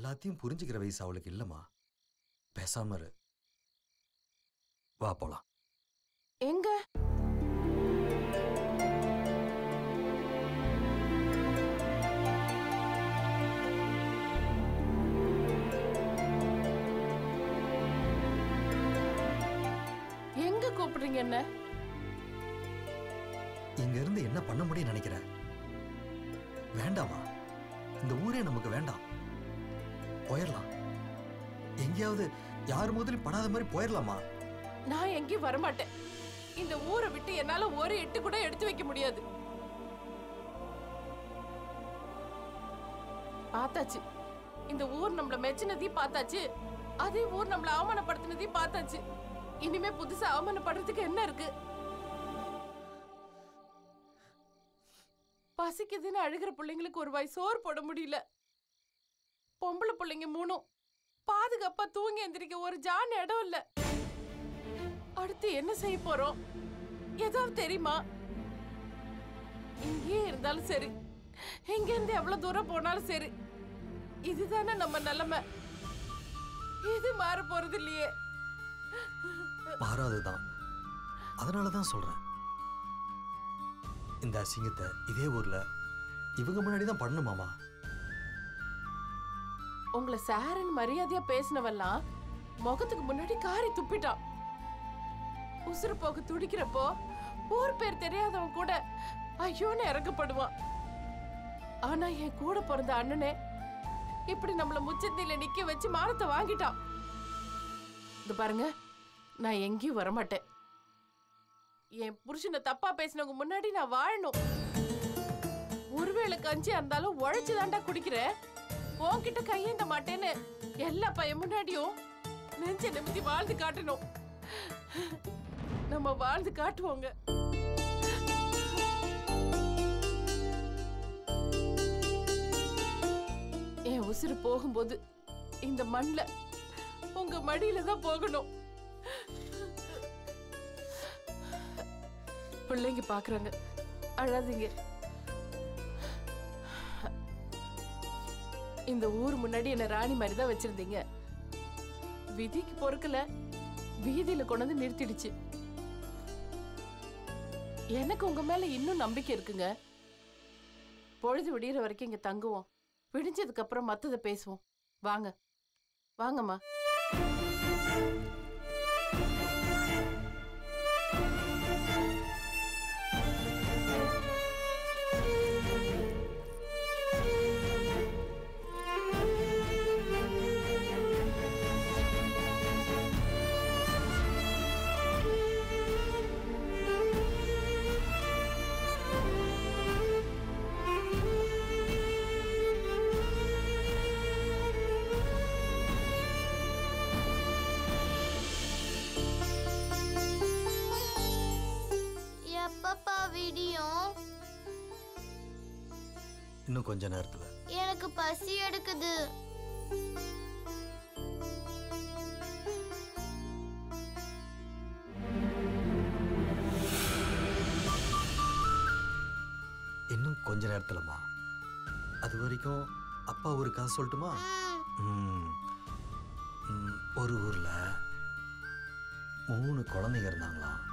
எல்லாத்தையும் புரிஞ்சுக்கிற வயசு அவளுக்கு இல்லம்மா பேசாம இரு வா போலாம் எங்க எங்க கூப்பிடுறீங்க என்ன இங்க இருந்து என்ன பண்ண முடியும் நினைக்கிற வேண்டாமா இந்த ஊரே நமக்கு வேண்டாம் போயிடலாம் எங்கேயாவது யார் முதலும் படாத மாதிரி போயிடலாமா நான் எங்கேயும் வரமாட்டேன் இந்த ஊரை விட்டு என்னால ஒரு எட்டு கூட எடுத்து வைக்க முடியாது பார்த்தாச்சு இந்த ஊர் நம்மள மெச்சினதையும் பார்த்தாச்சு அதே ஊர் நம்மள அவமானப்படுத்தினதையும் பார்த்தாச்சு இனிமே புதுசா அவமானப்படுறதுக்கு என்ன இருக்கு பசிக்குதுன்னு அழுகிற பிள்ளைங்களுக்கு ஒரு வாய் சோறு போட முடியல பொம்பளை பிள்ளைங்க மூணும் பாதுகாப்பா தூங்கி எந்திரிக்க ஒரு ஜான் இடம் இல்ல அடுத்து என்ன செய்ய போறோம் ஏதாவது தெரியுமா இங்கேயே இருந்தாலும் சரி இங்க இருந்து எவ்வளவு தூரம் போனாலும் சரி இதுதானே நம்ம நிலைமை இது மாற போறது இல்லையே மாறாதுதான் அதனால தான் சொல்றேன் இந்த அசிங்கத்தை இதே ஊர்ல இவங்க முன்னாடி தான் பண்ணணுமாமா உங்களை சாரன் மரியாதையா பேசினவெல்லாம் முகத்துக்கு முன்னாடி காரி துப்பிட்டான் உசுறு போக துடிக்கிறப்போ ஊர் பேர் தெரியாதவன் கூட ஐயோன்னு இறக்கப்படுவான் ஆனா என் கூட பிறந்த அண்ணனே இப்படி நம்மள முச்சந்தில நிக்க வச்சு மானத்தை வாங்கிட்டான் இது பாருங்க நான் எங்கேயும் வரமாட்டேன் என் புருஷனை தப்பா பேசினவங்க முன்னாடி நான் வாழணும் ஒருவேளை கஞ்சியா இருந்தாலும் உழைச்சு தாண்டா குடிக்கிறேன் உன்கிட்ட கையேந்த மாட்டேன்னு எல்லா பையன் முன்னாடியும் நெஞ்ச நிமித்தி வாழ்ந்து காட்டணும் நம்ம வாழ்ந்து காட்டுவோங்க என் உசுறு போகும்போது இந்த மண்ல உங்க மடியில தான் போகணும் பிள்ளைங்க பாக்குறாங்க அழாதீங்க இந்த ஊர் முன்னாடி என்ன ராணி மாதிரி தான் வச்சிருந்தீங்க விதிக்கு பொறுக்கல வீதியில கொண்டு வந்து நிறுத்திடுச்சு எனக்கு உங்க மேல இன்னும் நம்பிக்கை இருக்குங்க பொழுது விடியற வரைக்கும் இங்க தங்குவோம் விடிஞ்சதுக்கு அப்புறம் மத்தத பேசுவோம் வாங்க வாங்கம்மா எப்பப்பா விடியும் இன்னும் கொஞ்ச நேரத்துல எனக்கு பசி எடுக்குது இன்னும் கொஞ்ச நேரத்துலம்மா அது வரைக்கும் அப்பா ஒரு கதை சொல்லட்டுமா ம், ம். ம், ஒரு ஊர்ல மூணு குழந்தைங்க இருந்தாங்களாம்